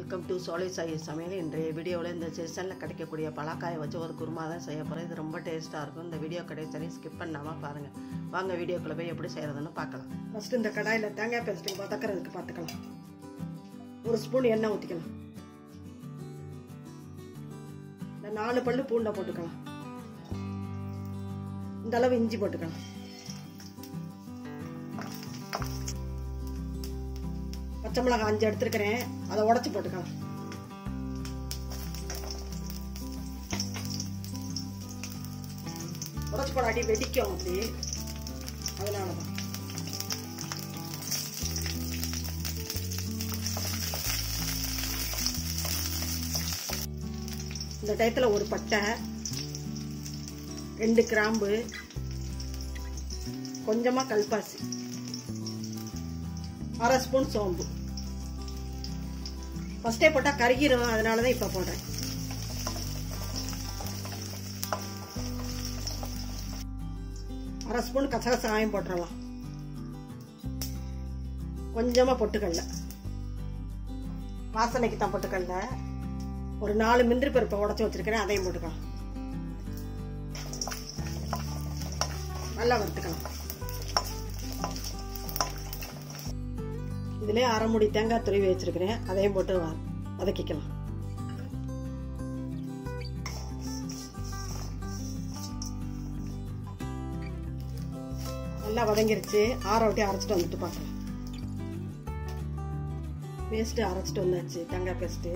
welcome to சோலை சாய் சமையல் இன்றைய வீடியோவில் இந்த சீசனில் கிடைக்கக்கூடிய பலாக்காயை வச்சு ஒரு குருமா தான் செய்ய போகிறேன் இது ரொம்ப டேஸ்ட்டாக இருக்கும் இந்த வீடியோ கடைசி ஸ்கிப் பண்ணாமல் பாருங்கள் வாங்க வீடியோக்குள்ளே போய் எப்படி செய்கிறதுன்னு பார்க்கலாம் ஃபஸ்ட்டு இந்த கடாயில் தேங்காய் பேஸ்ட்டு வதக்கிறதுக்கு பார்த்துக்கலாம் ஒரு ஸ்பூன் எண்ணெய் ஊற்றிக்கலாம் இந்த நாலு பல்லு பூண்டை போட்டுக்கலாம் இந்த அளவு இஞ்சி போட்டுக்கலாம் பச்சை மிளகாய் அஞ்சு எடுத்துருக்கிறேன் அதை உடச்சி போட்டுக்கலாம் உடச்சி போடாட்டி வெடிக்கும் அப்படி அதனால தான் இந்த டயத்தில் ஒரு பட்டை ரெண்டு கிராம்பு கொஞ்சமாக கல்பாசி அரை ஸ்பூன் சோம்பு ஃபஸ்ட்டே போட்டால் கருகிரும் அதனால தான் இப்போ போடுறேன் அரை ஸ்பூன் கசகசாயம் போட்டுடலாம் கொஞ்சமாக பொட்டுக்கடல வாசனைக்கு தான் பொட்டுக்கடல ஒரு நாலு மிந்திரி பருப்பை உடச்சி வச்சிருக்கிறேன் அதையும் போட்டுக்கலாம் நல்லா வறுத்துக்கலாம் இதுலேயே அரை முடி தேங்காய் துருவி வச்சிருக்கிறேன் அதையும் போட்டு வ- வதக்கிக்கலாம் நல்லா வதங்கிருச்சு ஆற விட்டு அரைச்சிட்டு வந்துட்டு பார்க்கலாம் பேஸ்ட்டு அரைச்சிட்டு வந்தாச்சு தேங்காய் பேஸ்ட்டு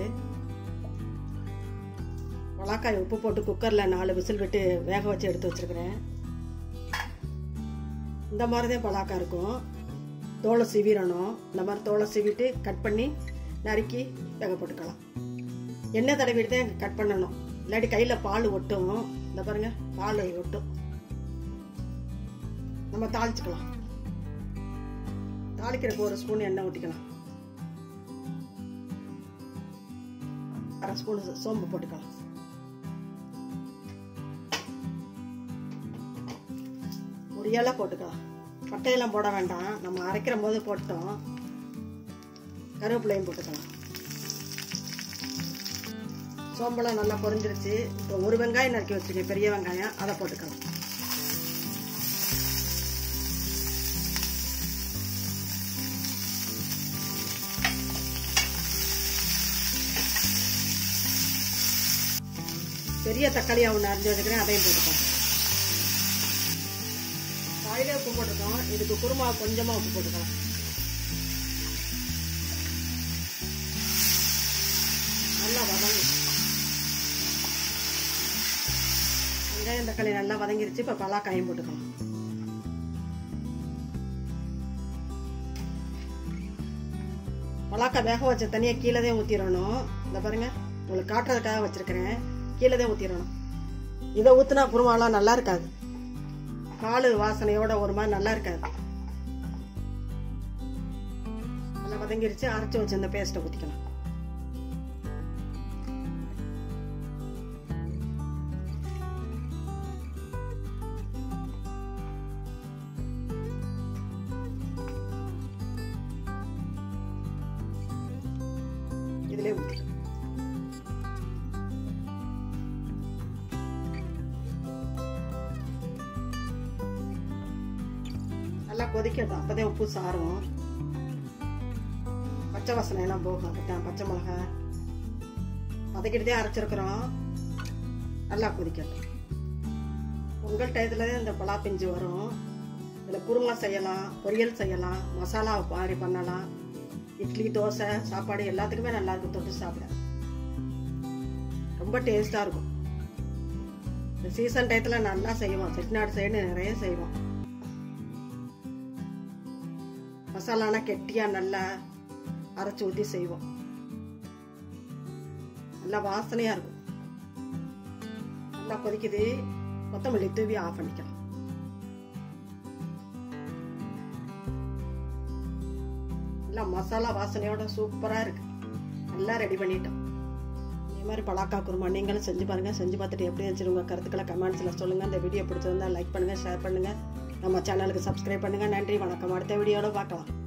மிளகாய் உப்பு போட்டு குக்கரில் நாலு விசில் விட்டு வேக வச்சு எடுத்து வச்சிருக்கிறேன் இந்த மாதிரி தான் பலாக்காய் இருக்கும் தோலை சீவிடணும் இந்த மாதிரி தோலை சீவிட்டு கட் பண்ணி நறுக்கி வேக போட்டுக்கலாம் எண்ணெய் தடவிட்டு தான் கட் பண்ணணும் இல்லாட்டி கையில் பால் ஒட்டும் இந்த பாருங்க பால் ஒட்டும் நம்ம தாளிச்சுக்கலாம் தாளிக்கிறதுக்கு ஒரு ஸ்பூன் எண்ணெய் ஊற்றிக்கலாம் அரை ஸ்பூன் சோம்பு போட்டுக்கலாம் ஒரு இலை போட்டுக்கலாம் பட்டையெல்லாம் போட வேண்டாம் நம்ம அரைக்கிற போது போட்டோம் கருவேப்பிலையும் போட்டுக்கலாம் சோம்பெல்லாம் நல்லா பொரிஞ்சிருச்சு இப்போ ஒரு வெங்காயம் நறுக்கி வச்சிருக்கேன் பெரிய வெங்காயம் அதை போட்டுக்கலாம் பெரிய தக்காளியாக ஒன்று அரிஞ்சு வச்சுக்கிறேன் அதையும் போட்டுக்கலாம் காயில உப்பு போட்டிருக்கோம் இதுக்கு குருமா கொஞ்சமாக உப்பு போட்டுக்கலாம் நல்லா வதங்கும் வெங்காயம் தக்காளி நல்லா வதங்கிருச்சு இப்போ பலாக்காயும் போட்டுக்கலாம் பலாக்காய் வேக வச்ச தனியாக கீழே தான் ஊற்றிடணும் இந்த பாருங்க உங்களுக்கு காட்டுறதுக்காக வச்சிருக்கிறேன் கீழே தான் ஊற்றிடணும் இதை ஊற்றினா குருமாலாம் நல்லா இருக்காது பால் வாசனையோட ஒரு மாதிரி நல்லா இருக்காது நல்லா வதங்கிருச்சு அரைச்சி வச்சு இந்த பேஸ்ட்டை ஊற்றிக்கலாம் இதிலே ஊற்றிக்கலாம் நல்லா கொதிக்கட்டும் அப்போதான் உப்பு சாரும் பச்சை வாசனை எல்லாம் போகும் அதுதான் பச்சை மிளகா வதக்கிட்டு அரைச்சிருக்கிறோம் நல்லா கொதிக்கட்டும் பொங்கல் டயத்தில் தான் இந்த பலா பிஞ்சு வரும் இதில் குருமா செய்யலாம் பொரியல் செய்யலாம் மசாலா மாதிரி பண்ணலாம் இட்லி தோசை சாப்பாடு எல்லாத்துக்குமே நல்லா இருக்கும் தொட்டு சாப்பிட ரொம்ப டேஸ்ட்டாக இருக்கும் இந்த சீசன் டயத்தில் நல்லா செய்வோம் செட்டிநாடு சைடு நிறைய செய்வோம் மசாலானா கெட்டியாக நல்லா அரைச்சி ஊற்றி செய்வோம் நல்லா வாசனையாக இருக்கும் நல்லா கொதிக்குது கொத்தமல்லி தூவி ஆஃப் பண்ணிக்கலாம் நல்லா மசாலா வாசனையோட சூப்பராக இருக்கு நல்லா ரெடி பண்ணிட்டோம் இதே மாதிரி பலாக்கா குருமா நீங்களும் செஞ்சு பாருங்க செஞ்சு பார்த்துட்டு எப்படி இருந்துச்சு உங்கள் கருத்துக்களை கமெண்ட்ஸில் சொல்லுங்கள் இந்த வீடியோ பிடிச்சிருந்தா லைக் பண்ணுங்கள் ஷேர் பண்ணுங்கள் நம்ம சேனலுக்கு சப்ஸ்கிரைப் பண்ணுங்கள் நன்றி வணக்கம் அடுத்த வீடியோவில் பார்க்கலாம்